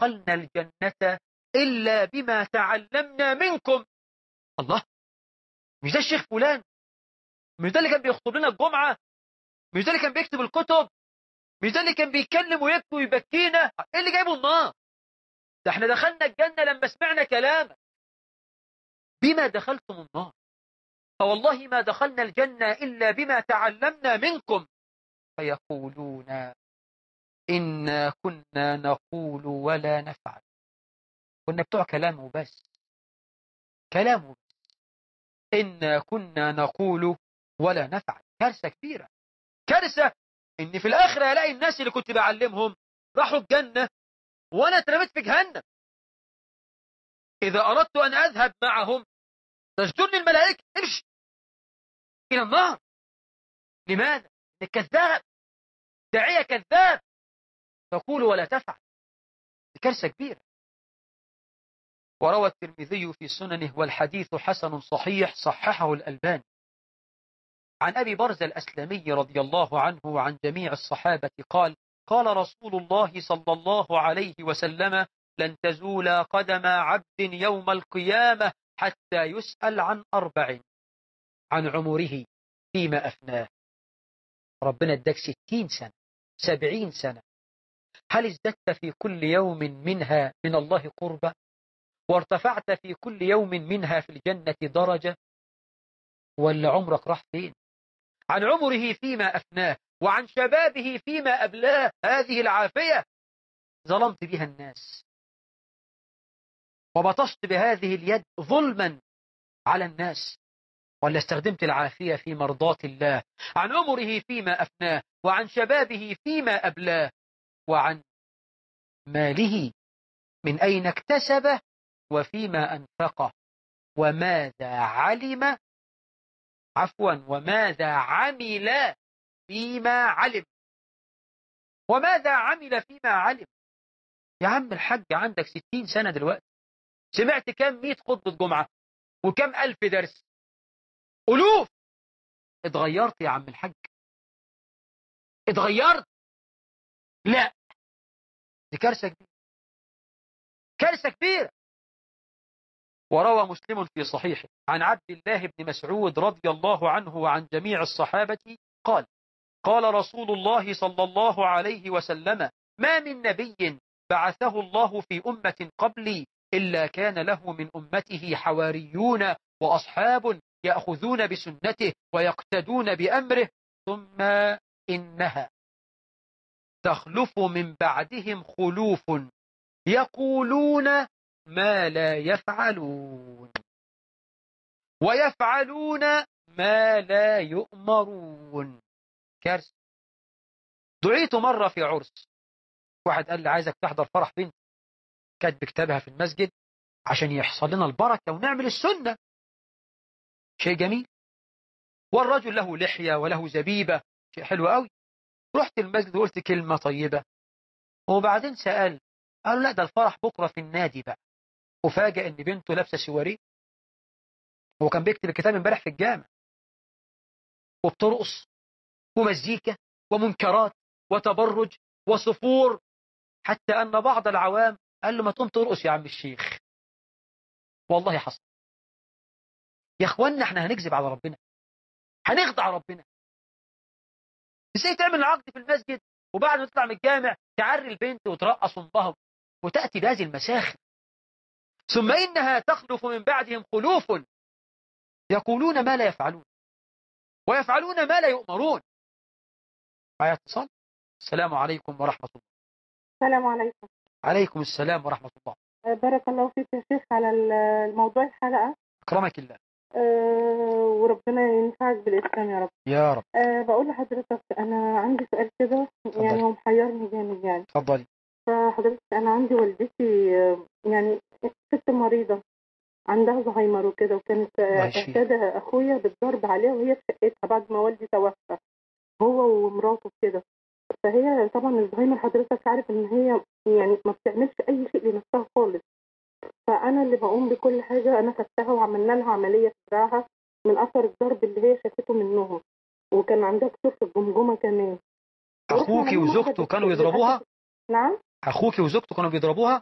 دخلنا الجنة إلا بما تعلمنا منكم الله مش ده الشيخ فلان مش ده اللي كان بيخطب لنا الجمعة مش ده اللي كان بيكتب الكتب مش ده اللي كان بيتكلم ويكتب ويبكينا ايه اللي جايبه النار ده احنا دخلنا الجنة لما سمعنا كلامك بما دخلتم النار فوالله ما دخلنا الجنة إلا بما تعلمنا منكم فيقولون إنا كنا نقول ولا نفعل كنا بتوع كلام وبس كلام وبس إنا كنا نقول ولا نفعل كارثة كبيرة كارثة إن في الآخرة ألاقي الناس اللي كنت بعلمهم راحوا الجنة وأنا اترميت في جهنم إذا أردت أن أذهب معهم تسجدني الملائكة امشي إلى النار لماذا؟ كذاب داعية كذاب تقول ولا تفعل كارثة كبيرة وروى الترمذي في سننه والحديث حسن صحيح صححه الألباني عن أبي برزة الأسلمي رضي الله عنه وعن جميع الصحابة قال قال رسول الله صلى الله عليه وسلم لن تزول قدم عبد يوم القيامة حتى يسأل عن أربع عن عمره فيما أفناه ربنا اداك ستين سنة سبعين سنة هل ازددت في كل يوم منها من الله قربة وارتفعت في كل يوم منها في الجنة درجة ولا عمرك راح فين عن عمره فيما أفناه وعن شبابه فيما أبلاه هذه العافية ظلمت بها الناس وبطشت بهذه اليد ظلما على الناس ولا استخدمت العافية في مرضاة الله عن عمره فيما أفناه وعن شبابه فيما أبلاه وعن ماله من أين اكتسبه وفيما أنفقه وماذا علم عفوا وماذا عمل فيما علم وماذا عمل فيما علم يا عم الحج عندك ستين سنة دلوقتي سمعت كم مئة خطبة جمعة وكم ألف درس ألوف اتغيرت يا عم الحج اتغيرت لا دي كارثة كبيرة كارثة كبيرة وروى مسلم في صحيحه عن عبد الله بن مسعود رضي الله عنه وعن جميع الصحابة قال قال رسول الله صلى الله عليه وسلم ما من نبي بعثه الله في أمة قبلي إلا كان له من أمته حواريون وأصحاب يأخذون بسنته ويقتدون بأمره ثم إنها تخلف من بعدهم خلوف يقولون ما لا يفعلون ويفعلون ما لا يؤمرون كارثة دعيت مرة في عرس واحد قال لي عايزك تحضر فرح بنت كاتب كتابها في المسجد عشان يحصل لنا البركة ونعمل السنة شيء جميل والرجل له لحية وله زبيبة شيء حلو قوي رحت المسجد وقلت كلمة طيبة وبعدين سأل قالوا لا ده الفرح بكرة في النادي بقى وفاجأ ان بنته لابسة سواريه هو كان بيكتب الكتاب امبارح في الجامع وبترقص ومزيكا ومنكرات وتبرج وصفور حتى أن بعض العوام قال له ما تقوم ترقص يا عم الشيخ والله حصل يا اخوانا احنا هنكذب على ربنا هنخدع ربنا ازاي تعمل عقد في المسجد وبعد ما تطلع من الجامع تعري البنت وترقص امها وتأتي بهذه المساخر ثم إنها تخلف من بعدهم خلوف يقولون ما لا يفعلون ويفعلون ما لا يؤمرون معايا اتصال السلام عليكم ورحمة الله السلام عليكم عليكم السلام ورحمة الله بارك الله فيك يا شيخ على الموضوع الحلقة أكرمك الله أه وربنا ينفعك بالإسلام يا رب يا رب أه بقول لحضرتك أنا عندي سؤال كده يعني هو محيرني جامد يعني اتفضلي فحضرتك أنا عندي والدتي آه، يعني ست مريضة عندها زهايمر وكده وكانت آه، الله يشفيها. اعتاد أخويا بالضرب عليها وهي في شقتها بعد ما والدي توفى هو ومراته كده فهي طبعا الزهايمر حضرتك عارف ان هي يعني ما بتعملش اي شيء لنفسها خالص فانا اللي بقوم بكل حاجه انا خدتها وعملنا لها عمليه في دراعها من اثر الضرب اللي هي شافته منهم وكان عندها كسور في الجمجمه كمان أخوك ورحنا وزوجته للمعهد كانوا يضربوها نعم أخوك وزوجته كانوا بيضربوها